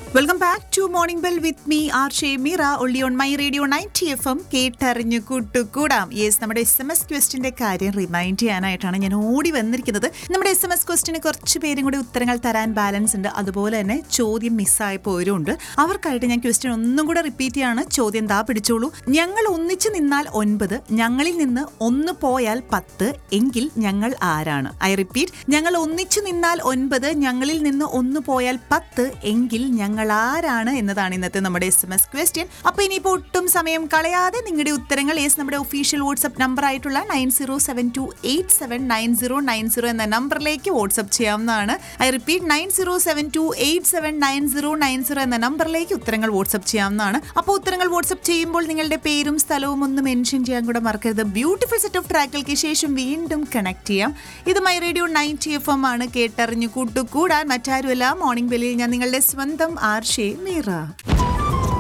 welcome back to morning bell with me R ഷേ മീറ ഒള്ളി on my radio ninety F M കേട്ടറിഞ്ഞു കൂട്ടുകൂടാം yes നമ്മുടെ എസ് എം എസ് ക്വസ്റ്റിന്റെ കാര്യം റിമൈൻഡ് ചെയ്യാനായിട്ടാണ് ഞാൻ ഓടി വന്നിരിക്കുന്നത് നമ്മുടെ എസ് എം എസ് ക്വസ്റ്റിന് കുറച്ച് പേരും കൂടി ഉത്തരങ്ങൾ തരാൻ ബാലൻസ് ഉണ്ട് അതുപോലെ തന്നെ ചോദ്യം മിസ്സായി പോയവരുണ്ട് അവർക്കായിട്ട് ഞാൻ ക്വസ്റ്റ്യൻ ഒന്നും കൂടെ റിപ്പീറ്റ് ചെയ്യാണ് ചോദ്യം ദാ പിടിച്ചോളൂ ഞങ്ങൾ ഒന്നിച്ചു നിന്നാൽ ഒൻപത് ഞങ്ങളിൽ നിന്ന് ഒന്ന് പോയാൽ പത്ത് എങ്കിൽ ഞങ്ങൾ ആരാണ് ഐ റിപ്പീറ്റ് ഞങ്ങൾ ഒന്നിച്ചു നിന്നാൽ ഒൻപത് ഞങ്ങളിൽ നിന്ന് ഒന്ന് പോയാൽ പത്ത് എങ്കിൽ ഞങ്ങൾ ആരാണ് എന്നതാണ് ഇന്നത്തെ നമ്മുടെ എസ് എം എസ് ക്വസ്റ്റ്യൻ അപ്പൊ ഇനിയിപ്പോ ഒട്ടും സമയം കളയാതെ നിങ്ങളുടെ ഉത്തരങ്ങൾ യെസ് നമ്മുടെ ഒഫീഷ്യൽ വാട്സ്ആപ്പ് നമ്പർ ആയിട്ടുള്ള nine zero seven two eight seven nine zero nine zero എന്ന നമ്പറിലേക്ക് വാട്സ്ആപ്പ് ചെയ്യാവുന്നതാണ് I repeat nine zero seven two eight seven nine zero nine zero എന്ന നമ്പറിലേക്ക് ഉത്തരങ്ങൾ വാട്സ്ആപ്പ് ചെയ്യാവുന്നതാണ് അപ്പോൾ ഉത്തരങ്ങൾ വാട്സ്ആപ്പ് ചെയ്യുമ്പോൾ നിങ്ങളുടെ പേരും സ്ഥലവും ഒന്ന് മെൻഷൻ ചെയ്യാൻ കൂടെ മറക്കരുത് ബ്യൂട്ടിഫുൾ സെറ്റ് ഓഫ് ട്രാക്കുകൾക്ക് ശേഷം വീണ്ടും കണക്ട് ചെയ്യാം ഇത് my radio ninety F M ആണ് കേട്ടറിഞ്ഞു കൂട്ടുകൂടാൻ മറ്റാരുമല്ല മോർണിംഗ് ബെല്ലിൽ ഞാൻ നിങ്ങളുടെ സ്വന്തം ആർഷേ മീറ